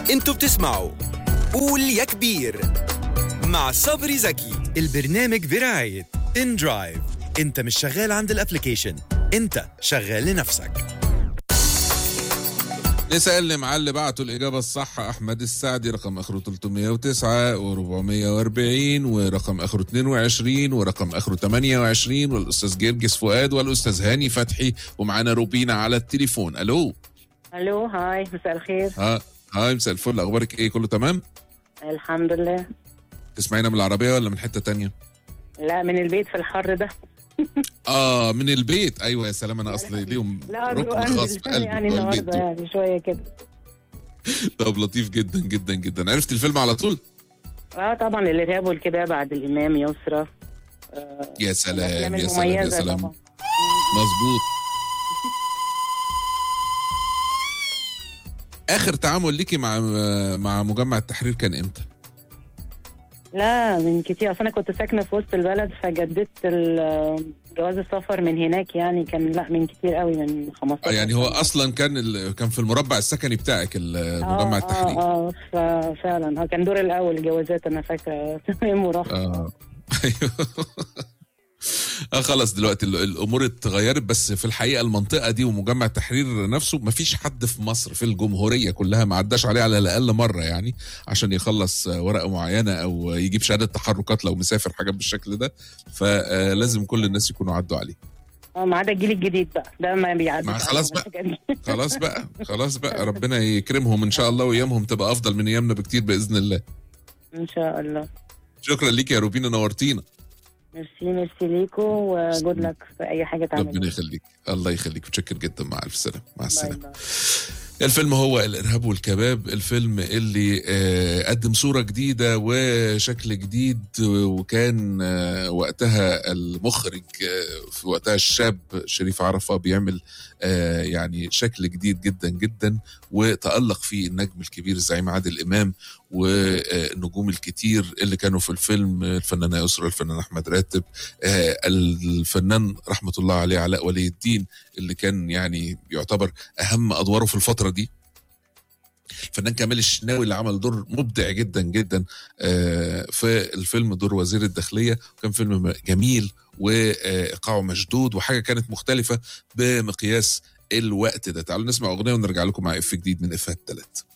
انتوا بتسمعوا قول يا كبير مع صبري زكي البرنامج برعاية ان درايف انت مش شغال عند الابليكيشن انت شغال لنفسك نسأل مع اللي بعتوا الإجابة الصح أحمد السعدي رقم آخره 309 و440 ورقم آخره 22 ورقم آخره 28 والأستاذ جرجس فؤاد والأستاذ هاني فتحي ومعانا روبينا على التليفون ألو الو هاي مساء الخير ها هاي مساء الفل أخبارك إيه كله تمام؟ الحمد لله تسمعينا من العربية ولا من حتة تانية؟ لا من البيت في الحر ده آه من البيت أيوة يا سلام أنا أصلي ليهم لا ركن خاص في قلبي يعني جوه البيت النهارده دول. يعني شويه كده طب لطيف جدا جدا جدا عرفت الفيلم على طول؟ اه طبعا الارهاب والكباب بعد الامام يسرى يا الأفلام سلام يا سلام يا المميزة سلام طبعاً. مظبوط اخر تعامل ليكي مع مع مجمع التحرير كان امتى؟ لا من كتير اصل انا كنت ساكنه في وسط البلد فجددت ال- جواز السفر من هناك يعني كان لا من كتير قوي من 15 آه، يعني هو اصلا كان ال... كان في المربع السكني بتاعك ال- مجمع التحرير اه اه ف- فعلا اه كان دور الاول جوازات انا فاكره مراهقه اه ايوه اه خلاص دلوقتي ال- الامور اتغيرت بس في الحقيقه المنطقه دي ومجمع التحرير نفسه ما فيش حد في مصر في الجمهوريه كلها ما عداش عليه على الاقل مره يعني عشان يخلص آه، ورقه معينه او يجيب شهاده تحركات لو مسافر حاجات بالشكل ده فلازم كل الناس يكونوا عدوا عليه اه ما عدا الجيل الجديد بقى ده ما بيعدي ما خلاص بقى. خلاص بقى خلاص بقى ربنا يكرمهم ان شاء الله وايامهم تبقى افضل من ايامنا بكتير باذن الله ان شاء الله شكرا ليك يا روبينا نورتينا ميرسي ميرسي ليكو وجود لك في اي حاجه ربنا تعملها يخليك الله يخليك متشكر جدا مع الف سلامه مع باي السلامه باي. الفيلم هو الارهاب والكباب الفيلم اللي آه، قدم صوره جديده وشكل جديد وكان آه، وقتها المخرج آه، في وقتها الشاب شريف عرفه بيعمل آه، يعني شكل جديد جدا جدا وتالق فيه النجم الكبير الزعيم عادل امام والنجوم الكتير اللي كانوا في الفيلم الفنانه يسرا الفنان احمد راتب آه، الفنان رحمه الله عليه علاء ولي الدين اللي كان يعني يعتبر اهم ادواره في الفتره دي الفنان كمال الشناوي اللي عمل دور مبدع جدا جدا آه، في الفيلم دور وزير الداخليه وكان فيلم جميل وايقاعه مشدود وحاجه كانت مختلفه بمقياس الوقت ده تعالوا نسمع اغنيه ونرجع لكم مع اف جديد من افات ثلاث